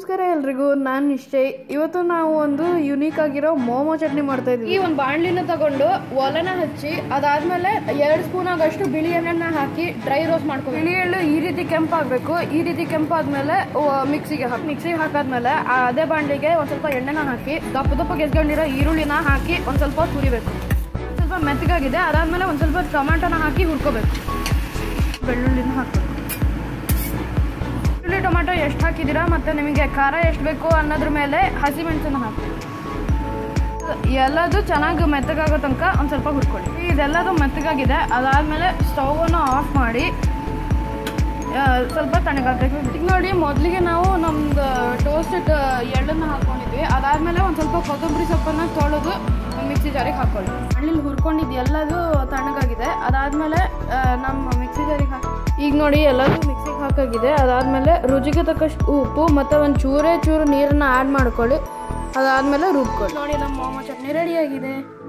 ನಮಸ್ಕಾರ ಎಲ್ರಿಗೂ ನಾನು ನಿಶ್ಚಯ್ ಇವತ್ತು ನಾವು ಒಂದು ಯುನೀಕ್ ಆಗಿರೋ ಮೋಮೋ ಚಟ್ನಿ ಮಾಡ್ತಾ ಈ ಇದ್ವಿ ಒಂದು ಬಾಣಲಿನ ತಗೊಂಡು ಒಲೆನ ಹಚ್ಚಿ ಅದಾದ್ಮೇಲೆ ಎರಡು ಸ್ಪೂನ್ ಆಗಷ್ಟು ಬಿಳಿ ಎಣ್ಣೆನ ಹಾಕಿ ಡ್ರೈ ರೋಸ್ಟ್ ಮಾಡ್ಕೊ ಬಿಳಿ ಎಳ್ಳು ಈ ರೀತಿ ಕೆಂಪಾಗಬೇಕು ಈ ರೀತಿ ಕೆಂಪಾದ್ಮೇಲೆ ಮಿಕ್ಸಿಗೆ ಹಾಕಿ ಮಿಕ್ಸಿಗೆ ಹಾಕಾದ್ಮೇಲೆ ಆ ಅದೇ ಬಾಂಡಿಗೆ ಒಂದು ಸ್ವಲ್ಪ ಎಣ್ಣೆನ ಹಾಕಿ ದಪ್ಪ ದಪ್ಪ ಕೆಸ್ಕೊಂಡಿರೋ ಈರುಳ್ಳಿನ ಹಾಕಿ ಒಂದು ಸ್ವಲ್ಪ ಹುರಿಬೇಕು ಸ್ವಲ್ಪ ಮೆತ್ತಗಾಗಿದೆ ಅದಾದ್ಮೇಲೆ ಒಂದು ಸ್ವಲ್ಪ ಟೊಮ್ಯಾಟೊನ ಹಾಕಿ ಹುರ್ಕೋಬೇಕು ಬೆಳ್ಳುಳ್ಳಿನ ಹಾಕಬೇಕು ಬೆಳ್ಳುಳ್ಳಿ ಟೊಮ್ಯಾಟೊ ಎಷ್ಟು ಹಾಕಿದ್ದೀರಾ ಮತ್ತು ನಿಮಗೆ ಖಾರ ಎಷ್ಟು ಬೇಕು ಅನ್ನೋದ್ರ ಮೇಲೆ ಹಸಿಮೆಣಸನ್ನು ಹಾಕಿ ಎಲ್ಲದು ಚೆನ್ನಾಗಿ ಮೆತ್ತಗಾಗೋ ತನಕ ಒಂದು ಸ್ವಲ್ಪ ಹುರ್ಕೊಳ್ಳಿ ಇದೆಲ್ಲದು ಮೆತ್ತಗಾಗಿದೆ ಅದಾದಮೇಲೆ ಸ್ಟವನ್ನು ಆಫ್ ಮಾಡಿ ಆ, ಸ್ವಲ್ಪ ತಣ್ಣಗಾಗಬೇಕು ಈಗ ನೋಡಿ ಮೊದಲಿಗೆ ನಾವು ನಮ್ದು ಟೋಸ್ಟೆಡ್ ಎಳ್ಳನ್ನು ಹಾಕ್ಕೊಂಡಿದ್ವಿ ಅದಾದಮೇಲೆ ಒಂದು ಸ್ವಲ್ಪ ಕೊತ್ತಂಬರಿ ಸೊಪ್ಪನ್ನು ತೊಳೆದು ಮಿಕ್ಸಿ ಜಾರಿಗೆ ಹಾಕ್ಕೊಳ್ಳಿ ಹಳ್ಳಿಲಿ ಹುರ್ಕೊಂಡಿದ್ದು ಎಲ್ಲದು ತಣ್ಣಗಾಗಿದೆ ಅದಾದಮೇಲೆ ನಮ್ಮ ಮಿಕ್ಸಿ ಜಾರಿಗೆ ಹಾಕಿ ಈಗ ನೋಡಿ ಎಲ್ಲದು ಮಿಕ್ಸಿಗೆ ಹಾಕಾಗಿದೆ ಅದಾದಮೇಲೆ ರುಚಿಗೆ ತಕ್ಕಷ್ಟು ಉಪ್ಪು ಮತ್ತು ಒಂದು ಚೂರೇ ಚೂರು ನೀರನ್ನು ಆ್ಯಡ್ ಮಾಡ್ಕೊಳ್ಳಿ ಅದಾದಮೇಲೆ ರುಬ್ಕೊಳ್ಳಿ ನೋಡಿ ನಮ್ಮ ಮೋಮೋ ಚಟ್ನಿ ರೆಡಿಯಾಗಿದೆ